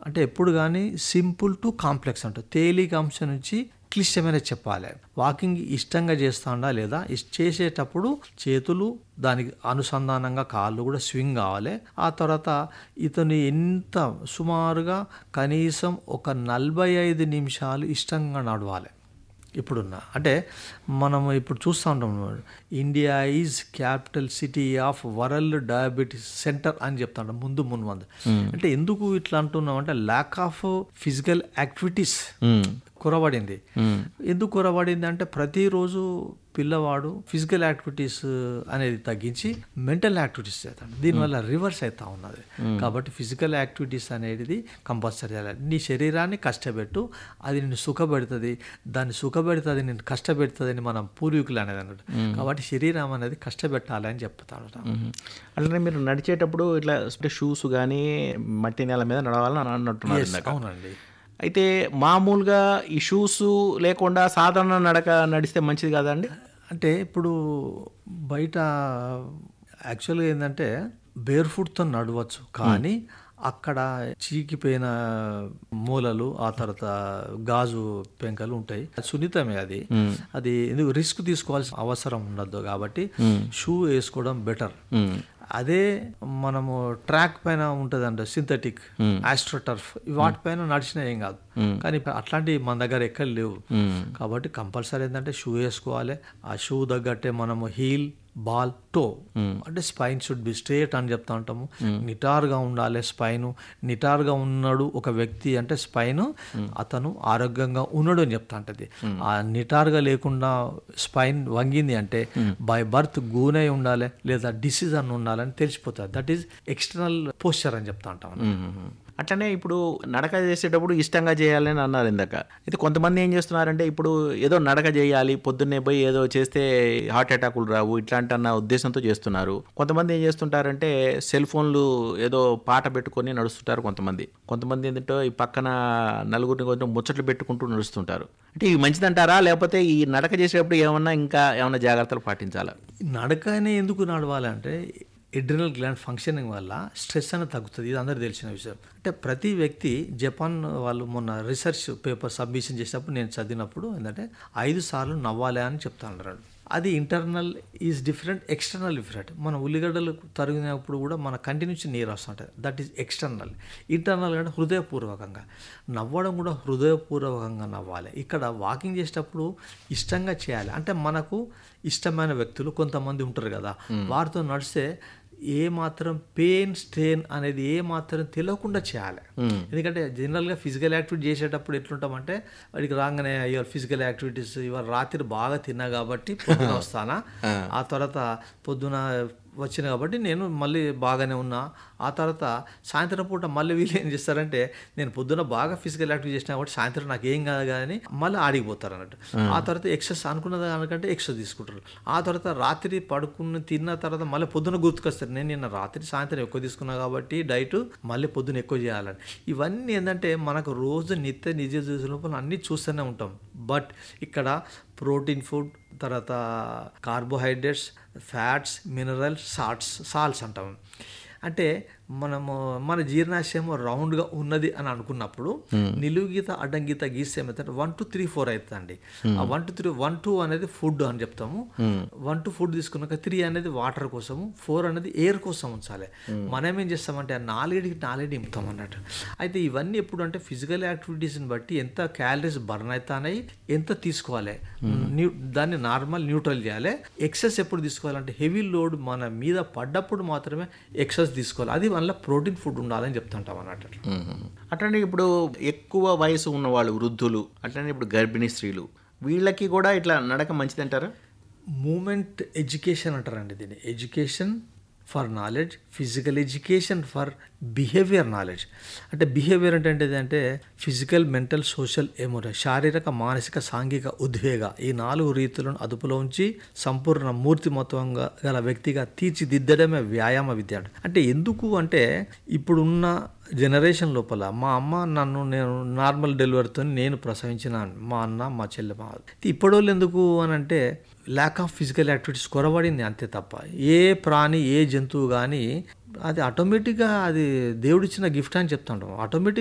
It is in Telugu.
అంటే ఎప్పుడు కానీ సింపుల్ టు కాంప్లెక్స్ అంటారు తేలిక అంశం నుంచి క్లిష్టమైన చెప్పాలి వాకింగ్ ఇష్టంగా చేస్తాడా లేదా ఇష్- చేసేటప్పుడు చేతులు దానికి అనుసంధానంగా కాళ్ళు కూడా స్వింగ్ కావాలి ఆ తర్వాత ఇతను ఎంత సుమారుగా కనీసం ఒక నలభై ఐదు నిమిషాలు ఇష్టంగా నడవాలి ఇప్పుడున్న అంటే మనం ఇప్పుడు చూస్తూ ఉంటాం India is capital city of world diabetes centre అని చెప్తాడు ముందు ముందు మంది అంటే ఎందుకు ఇట్లా అంటున్నాం అంటే ల్యాక్ ఆఫ్ ఫిజికల్ యాక్టివిటీస్ కురబడింది ఎందుకు కురబడింది అంటే ప్రతిరోజు పిల్లవాడు ఫిజికల్ యాక్టివిటీస్ అనేది తగ్గించి మెంటల్ యాక్టివిటీస్ చేస్తాడు దీనివల్ల రివర్స్ అవుతా ఉన్నది కాబట్టి ఫిజికల్ యాక్టివిటీస్ అనేది కంపల్సరీ చేయాలి నీ శరీరాన్ని కష్టపెట్టు అది నిన్ను సుఖపెడుతుంది దాన్ని సుఖపెడుతుంది నేను కష్టపెడుతుంది అని మనం పూర్వీకులు అనేది అన్నట్టు కాబట్టి శరీరం అనేది కష్టపెట్టాలి అని చెప్తాడు అట్లనే మీరు నడిచేటప్పుడు ఇట్లా షూస్ కానీ మట్టి నేల మీద నడవాలని అన్నట్టున్నారు ఇందాక. అవునండి అయితే మామూలుగా ఈ షూస్ లేకుండా సాధారణ నడక నడిస్తే మంచిది కాదండి అంటే ఇప్పుడు బయట యాక్చువల్గా ఏంటంటే బేర్ ఫుట్తో నడవచ్చు కానీ అక్కడ చీకిపోయిన మూలలు ఆ తర్వాత గాజు పెంకలు ఉంటాయి అది సున్నితమే అది అది ఎందుకు రిస్క్ తీసుకోవాల్సిన అవసరం ఉండదు కాబట్టి షూ వేసుకోవడం బెటర్ అదే మనము ట్రాక్ పైన ఉంటుందంట సింథటిక్ ఆస్ట్రోటర్ఫ్ వాటిపైన నడిచినా ఏం కాదు కానీ ఇప్పుడు అట్లాంటివి మన దగ్గర ఎక్కడ లేవు కాబట్టి కంపల్సరీ ఏంటంటే షూ వేసుకోవాలి ఆ షూ తగ్గట్టే మనము హీల్ బాల్ టో అంటే స్పైన్ షుడ్ బి స్ట్రేట్ అని చెప్తా ఉంటాము నిటార్గా ఉండాలి స్పైన్ నిటార్గా ఉన్నాడు ఒక వ్యక్తి అంటే స్పైన్ అతను ఆరోగ్యంగా ఉన్నాడు అని చెప్తా ఉంటది ఆ నిటార్గా లేకుండా స్పైన్ వంగింది అంటే బై బర్త్ గూనై ఉండాలి లేదా డిసీజ్ అని ఉండాలని తెలిసిపోతుంది దట్ ఈస్ ఎక్స్టర్నల్ పోస్చర్ అని చెప్తా ఉంటాం మ్మ్. అట్లనే ఇప్పుడు నడక చేసేటప్పుడు ఇష్టంగా చేయాలని అన్నారు ఇందాక అయితే కొంతమంది ఏం చేస్తున్నారంటే ఇప్పుడు ఏదో నడక చేయాలి పొద్దున్నే పోయి ఏదో చేస్తే హార్ట్ అటాకులు రావు ఇట్లాంటి అన్న ఉద్దేశంతో చేస్తున్నారు కొంతమంది ఏం చేస్తుంటారంటే సెల్ ఫోన్లు ఏదో పాట పెట్టుకొని నడుస్తుంటారు కొంతమంది కొంతమంది ఏంటంటే ఈ పక్కన నలుగురిని కొంచెం ముచ్చట్లు పెట్టుకుంటూ నడుస్తుంటారు అంటే ఇవి మంచిదంటారా లేకపోతే ఈ నడక చేసేటప్పుడు ఏమన్నా ఇంకా ఏమన్నా జాగ్రత్తలు పాటించాలా నడకనే ఎందుకు నడవాలంటే ఎడ్రినల్ గ్లాండ్ ఫంక్షనింగ్ వల్ల స్ట్రెస్ అనేది తగ్గుతుంది ఇది అందరికీ తెలిసిన విషయం అంటే ప్రతి వ్యక్తి జపాన్ వాళ్ళు మొన్న రీసెర్చ్ పేపర్ సబ్మిషన్ చేసినప్పుడు నేను చదివినప్పుడు ఏంటంటే ఐదు సార్లు నవ్వాలి అని చెప్తా అన్నారు అది internal is different external different మన ఉల్లిగడ్డలు తరిగినప్పుడు కూడా మన కంటి నుంచి నీరు వస్తుంటుంది దట్ ఈస్ ఎక్స్టర్నల్ ఇంటర్నల్ అంటే హృదయపూర్వకంగా నవ్వడం కూడా హృదయపూర్వకంగా నవ్వాలి ఇక్కడ వాకింగ్ చేసేటప్పుడు ఇష్టంగా చేయాలి అంటే మనకు ఇష్టమైన వ్యక్తులు కొంతమంది ఉంటారు కదా వారితో నడిస్తే ఏ మాత్రం పెయిన్ స్ట్రెయిన్ అనేది ఏ మాత్రం తెలియకుండా చేయాలి ఎందుకంటే జనరల్గా ఫిజికల్ యాక్టివిటీ చేసేటప్పుడు ఎట్లుంటామంటే వాడికి రాగానే అయ్యో ఫిజికల్ యాక్టివిటీస్ ఇవాళ రాత్రి బాగా తిన్నా కాబట్టి పొద్దున వస్తానా ఆ తర్వాత పొద్దున వచ్చిన కాబట్టి నేను మళ్ళీ బాగానే ఉన్నా ఆ తర్వాత సాయంత్రం పూట మళ్ళీ వీళ్ళు ఏం చేస్తారంటే నేను పొద్దున బాగా ఫిజికల్ యాక్టివిటీ చేసినా కాబట్టి సాయంత్రం నాకు ఏం కాదు కానీ మళ్ళీ ఆడిపోతారు అన్నట్టు ఆ తర్వాత ఎక్సెస్ అనుకున్న దానికంటే ఎక్సెస్ తీసుకుంటారు ఆ తర్వాత రాత్రి పడుకుని తిన్న తర్వాత మళ్ళీ పొద్దున గుర్తుకొస్తారు నేను నిన్న రాత్రి సాయంత్రం ఎక్కువ తీసుకున్నా కాబట్టి డైట్ మళ్ళీ పొద్దున ఎక్కువ చేయాలని ఇవన్నీ ఏంటంటే మనకు రోజు నిత్య నిజ లోపల అన్నీ చూస్తూనే ఉంటాం బట్ ఇక్కడ ప్రోటీన్ ఫుడ్ తర్వాత carbohydrates fats minerals salts salts అంటాం అంటే మనము మన జీర్ణాశయం రౌండ్గా ఉన్నది అని అనుకున్నప్పుడు నిలువు గీత అడ్డం గీత గీస్తే ఏమవుతుంది వన్ టు త్రీ ఫోర్ అవుతుందండి ఆ one two three one two అనేది ఫుడ్ అని చెప్తాము వన్ టు ఫుడ్ తీసుకున్నాక త్రీ అనేది వాటర్ కోసము ఫోర్ అనేది ఎయిర్ కోసం ఉంచాలి మనం ఏం చేస్తామంటే ఆ నాలుగేడికి నాలుగేడి ఇంపుతాం అన్నట్టు అయితే ఇవన్నీ ఎప్పుడు అంటే ఫిజికల్ యాక్టివిటీస్ని బట్టి ఎంత క్యాలరీస్ బర్న్ అవుతాయి ఎంత తీసుకోవాలి న్యూ దాన్ని నార్మల్ న్యూట్రల్ చేయాలి ఎక్సెస్ ఎప్పుడు తీసుకోవాలంటే హెవీ లోడ్ మన మీద పడ్డప్పుడు మాత్రమే ఎక్సెస్ తీసుకోవాలి అది వల్ల ప్రోటీన్ ఫుడ్ ఉండాలని చెప్తుంటాం అన్నట్టు అట్లనే ఇప్పుడు ఎక్కువ వయసు ఉన్న వాళ్ళు వృద్ధులు అట్లనే ఇప్పుడు గర్భిణీ స్త్రీలు వీళ్ళకి కూడా ఇట్లా నడక మంచిదంటారా మూమెంట్ ఎడ్యుకేషన్ అంటారండి దీన్ని education for knowledge physical education for behaviour knowledge అంటే బిహేవియర్ అంటే ఏంటిది అంటే ఫిజికల్ మెంటల్ సోషల్ ఎమోషన్ శారీరక మానసిక సాంఘిక ఉద్వేగ ఈ నాలుగు రీతులను అదుపులో ఉంచి సంపూర్ణ మూర్తిమత్వంగా గల వ్యక్తిగా తీర్చిదిద్దడమే వ్యాయామ విద్య అంటే. అంటే ఎందుకు అంటే ఇప్పుడున్న జనరేషన్ లోపల మా అమ్మ నన్ను నేను నార్మల్ డెలివరీతో నేను ప్రసవించిన మా అన్న మా చెల్లె మా ఇప్పటి ఎందుకు అని అంటే ల్యాక్ ఆఫ్ ఫిజికల్ యాక్టివిటీస్ కొరబడింది అంతే తప్ప ఏ ప్రాణి ఏ జంతువు కానీ అది ఆటోమేటిక్గా అది దేవుడిచ్చిన గిఫ్ట్ అని చెప్తుంటాం ఆటోమేటిక్